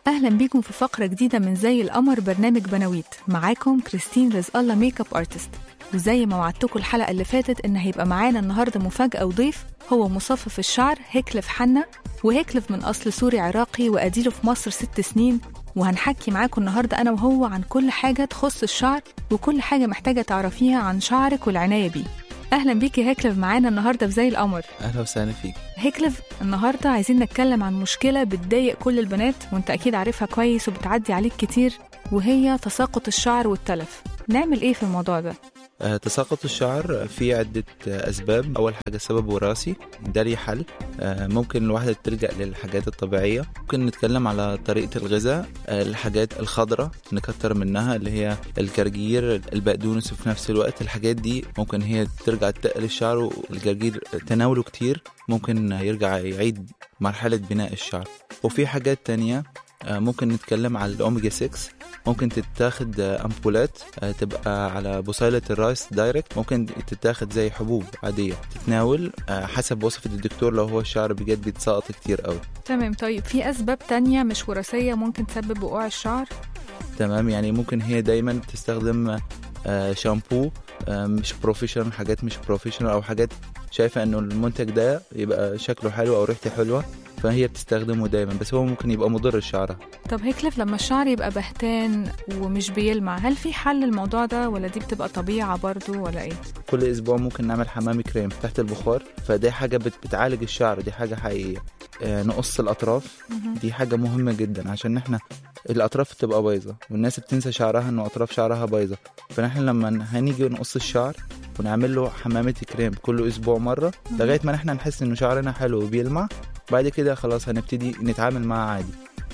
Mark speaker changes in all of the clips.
Speaker 1: أهلا بيكم في فقرة جديدة من زي القمر برنامج بناويت معاكم كريستين رزق الله ميك اب ارتست وزي ما وعدتكم الحلقة اللي فاتت إن هيبقى معانا النهاردة مفاجأة وضيف هو مصفف الشعر هيكلف حنا وهيكلف من أصل سوري عراقي وأديله في مصر ست سنين وهنحكي معاكم النهاردة أنا وهو عن كل حاجة تخص الشعر وكل حاجة محتاجة تعرفيها عن شعرك والعناية بيه أهلا بيكي هيكلف معانا النهاردة في زي القمر
Speaker 2: اهلا وسهلا فيك
Speaker 1: هيكلف النهاردة عايزين نتكلم عن مشكلة بتضايق كل البنات وانت أكيد عارفها كويس وبتعدي عليك كتير وهي تساقط الشعر والتلف نعمل ايه في الموضوع ده؟
Speaker 2: آه، تساقط الشعر في عدة آه، أسباب أول حاجة سبب وراثي ده ليه حل آه، ممكن الواحدة تلجأ للحاجات الطبيعية ممكن نتكلم على طريقة الغذاء آه، الحاجات الخضراء نكتر منها اللي هي الجرجير البقدونس وفي نفس الوقت الحاجات دي ممكن هي ترجع تقل الشعر والجرجير تناوله كتير ممكن يرجع يعيد مرحلة بناء الشعر وفي حاجات تانية آه، ممكن نتكلم على الأوميجا 6 ممكن تتاخد آه، أمبولات آه، تبقى على بصيلة الراس دايركت ممكن تتاخد زي حبوب عادية تتناول آه، حسب وصفة الدكتور لو هو الشعر بجد بيتساقط كتير قوي
Speaker 1: تمام طيب في أسباب تانية مش وراثية ممكن تسبب وقوع الشعر؟
Speaker 2: تمام يعني ممكن هي دايما تستخدم آه، شامبو آه، مش بروفيشنال حاجات مش بروفيشنال او حاجات شايفه انه المنتج ده يبقى شكله حلو او ريحته حلوه فهي بتستخدمه دايما بس هو ممكن يبقى مضر لشعرها
Speaker 1: طب هيكلف لما الشعر يبقى بهتان ومش بيلمع هل في حل للموضوع ده ولا دي بتبقى طبيعة برضو ولا ايه؟
Speaker 2: كل اسبوع ممكن نعمل حمام كريم تحت البخار فدي حاجه بت- بتعالج الشعر دي حاجه حقيقيه آه، نقص الاطراف
Speaker 1: مهم.
Speaker 2: دي حاجه مهمه جدا عشان احنا الاطراف بتبقى بايظه والناس بتنسى شعرها انه اطراف شعرها بايظه فنحن لما هنيجي نقص الشعر ونعمل له حمامة كريم كل اسبوع مره
Speaker 1: مهم.
Speaker 2: لغايه ما احنا نحس انه شعرنا حلو وبيلمع بعد كده خلاص هنبتدي نتعامل معاه عادي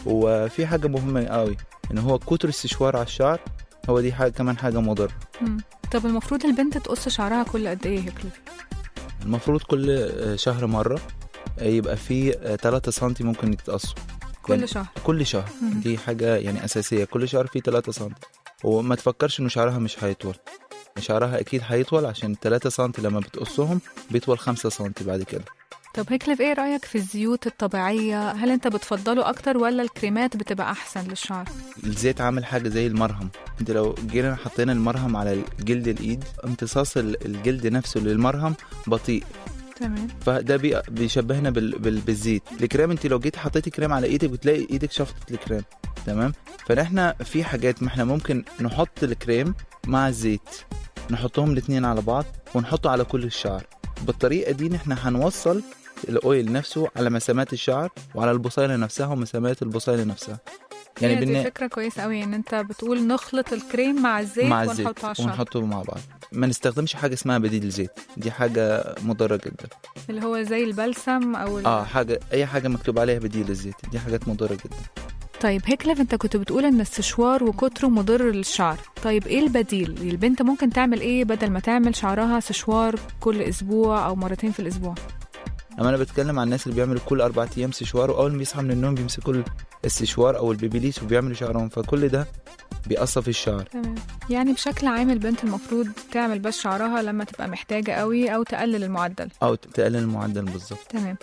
Speaker 2: وفي حاجه مهمه قوي ان هو كتر السشوار على الشعر هو دي حاجه كمان حاجه مضره
Speaker 1: مم. طب المفروض البنت تقص شعرها كل قد ايه هيكلف؟
Speaker 2: المفروض كل آه، شهر مره آه، يبقى في 3 سم ممكن يتقصوا
Speaker 1: كل
Speaker 2: يعني
Speaker 1: شهر
Speaker 2: كل شهر
Speaker 1: مم.
Speaker 2: دي حاجة يعني أساسية كل شهر فيه 3 سم وما تفكرش إنه شعرها مش هيطول شعرها أكيد هيطول عشان 3 سم لما بتقصهم بيطول 5 سم بعد كده
Speaker 1: طب هيكلف ايه رأيك في الزيوت الطبيعية؟ هل انت بتفضله أكتر ولا الكريمات بتبقى أحسن للشعر؟
Speaker 2: الزيت عامل حاجة زي المرهم انت لو جينا حطينا المرهم على جلد الإيد امتصاص ال- الجلد نفسه للمرهم بطيء
Speaker 1: تمام
Speaker 2: فده بي- بيشبهنا بال... بال... بالزيت الكريم انت لو جيت حطيتي كريم على ايدك بتلاقي ايدك شفطت الكريم تمام فاحنا في حاجات ما احنا ممكن نحط الكريم مع الزيت نحطهم الاتنين على بعض ونحطه على كل الشعر بالطريقه دي نحن هنوصل الاويل نفسه على مسامات الشعر وعلى البصيله نفسها ومسامات البصيله نفسها
Speaker 1: يعني
Speaker 2: يعني
Speaker 1: دي
Speaker 2: بالن...
Speaker 1: فكرة كويسة قوي ان انت بتقول نخلط الكريم مع الزيت
Speaker 2: مع الزيت
Speaker 1: ونحطه على الشعر
Speaker 2: ونحطه مع بعض ما نستخدمش حاجه اسمها بديل زيت دي حاجه مضره جدا
Speaker 1: اللي هو زي البلسم او ال...
Speaker 2: اه حاجه اي حاجه مكتوب عليها بديل الزيت دي حاجات مضره جدا
Speaker 1: طيب هيكلف انت كنت بتقول ان السشوار وكتره مضر للشعر طيب ايه البديل البنت ممكن تعمل ايه بدل ما تعمل شعرها سشوار كل اسبوع او مرتين في الاسبوع
Speaker 2: اما انا بتكلم عن الناس اللي بيعملوا كل اربع ايام سشوار واول ما يصحى من النوم بيمسكوا السشوار او البيبيليس وبيعملوا شعرهم فكل ده بيأثر في الشعر
Speaker 1: تمام يعني بشكل عام البنت المفروض تعمل بس شعرها لما تبقى محتاجة قوي او تقلل المعدل
Speaker 2: او تقلل المعدل بالظبط
Speaker 1: تمام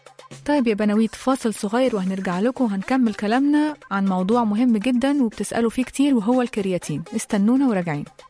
Speaker 1: طيب يا بناويت فاصل صغير وهنرجع لكم وهنكمل كلامنا عن موضوع مهم جدا وبتسألوا فيه كتير وهو الكرياتين استنونا وراجعين